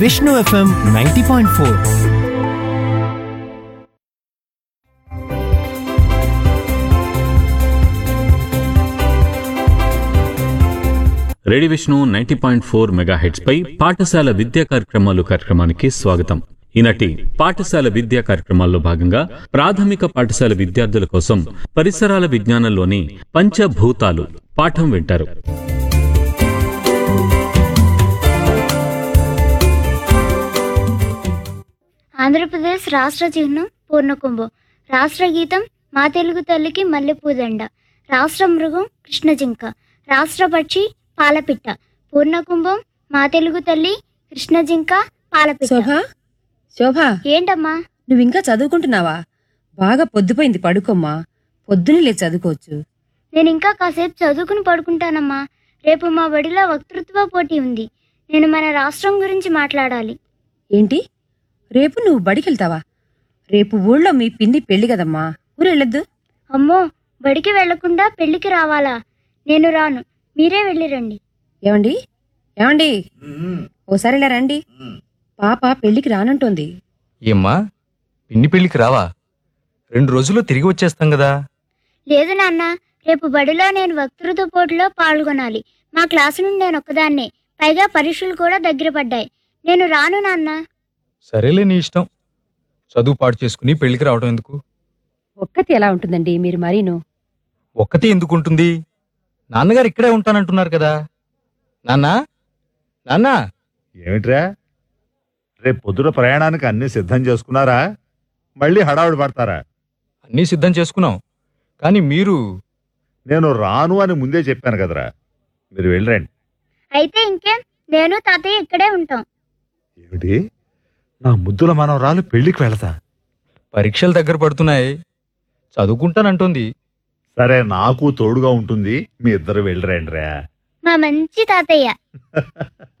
Vishnu FM ninety point four radio Vishnu ninety point four megahertz పై పాఠశాల విద్యా కార్యక్రమాలు కార్యక్రమానికి స్వాగతం ఈనాటి పాఠశాల విద్యా కార్యక్రమాల్లో భాగంగా ప్రాథమిక పాఠశాల విద్యార్థుల కోసం పరిసరాల విజ్ఞానంలోని పంచభూతాలు పాఠం వింటారు ఆంధ్రప్రదేశ్ రాష్ట్ర చిహ్నం పూర్ణకుంభం రాష్ట్ర గీతం మా తెలుగు తల్లికి మల్లెపూదండ రాష్ట్ర మృగం కృష్ణ జింక రాష్ట్ర పక్షి పాలపిట్ట పూర్ణకుంభం మా తెలుగు తల్లి కృష్ణ జింక పాలపిట్ట శోభ శోభ ఏంటమ్మా నువ్వింకా చదువుకుంటున్నావా బాగా పొద్దుపోయింది పడుకోమ్మా పొద్దునే లేచి చదువుకోవచ్చు నేను ఇంకా కాసేపు చదువుకుని పడుకుంటానమ్మా రేపు మా బడిలో వక్తృత్వ పోటీ ఉంది నేను మన రాష్ట్రం గురించి మాట్లాడాలి ఏంటి రేపు నువ్వు బడికెళ్తావా రేపు ఊళ్ళో మీ పిన్ని పెళ్లి కదమ్మా ఊరెళ్ళొద్దు అమ్మో బడికి వెళ్లకుండా పెళ్లికి రావాలా నేను రాను మీరే వెళ్ళిరండి ఏమండి ఏమండి ఓసారి ఇలా రండి పాప పెళ్లికి రానంటోంది ఏమ్మా పిన్ని పెళ్ళికి రావా రెండు రోజుల్లో తిరిగి వచ్చేస్తాం కదా లేదు నాన్న రేపు బడిలో నేను వక్తృత్వ పోటీలో పాల్గొనాలి మా క్లాసు నుండి నేను ఒక్కదాన్నే పైగా పరీక్షలు కూడా దగ్గర పడ్డాయి నేను రాను నాన్న సరేలే నీ ఇష్టం చదువు పాడు చేసుకుని పెళ్లికి రావడం ఎందుకు ఒక్కతి ఎలా ఉంటుందండి మీరు మరీను ఒక్కతే ఎందుకు ఉంటుంది నాన్నగారు ఇక్కడే ఉంటానంటున్నారు కదా నాన్నా నాన్నా ఏమిట్రా రేపు పొద్దున ప్రయాణానికి అన్ని సిద్ధం చేసుకున్నారా మళ్ళీ హడావుడి పడతారా అన్నీ సిద్ధం చేసుకున్నాం కానీ మీరు నేను రాను అని ముందే చెప్పాను కదరా మీరు వెళ్ళరండి అయితే ఇంకేం నేను తాతయ్య ఇక్కడే ఉంటాం ఏమిటి నా ముద్దుల మనవరాలు పెళ్లికి వెళతా పరీక్షలు దగ్గర పడుతున్నాయి చదువుకుంటానంటుంది సరే నాకు తోడుగా ఉంటుంది మీ ఇద్దరు వెళ్ళరండి రా మా మంచి తాతయ్య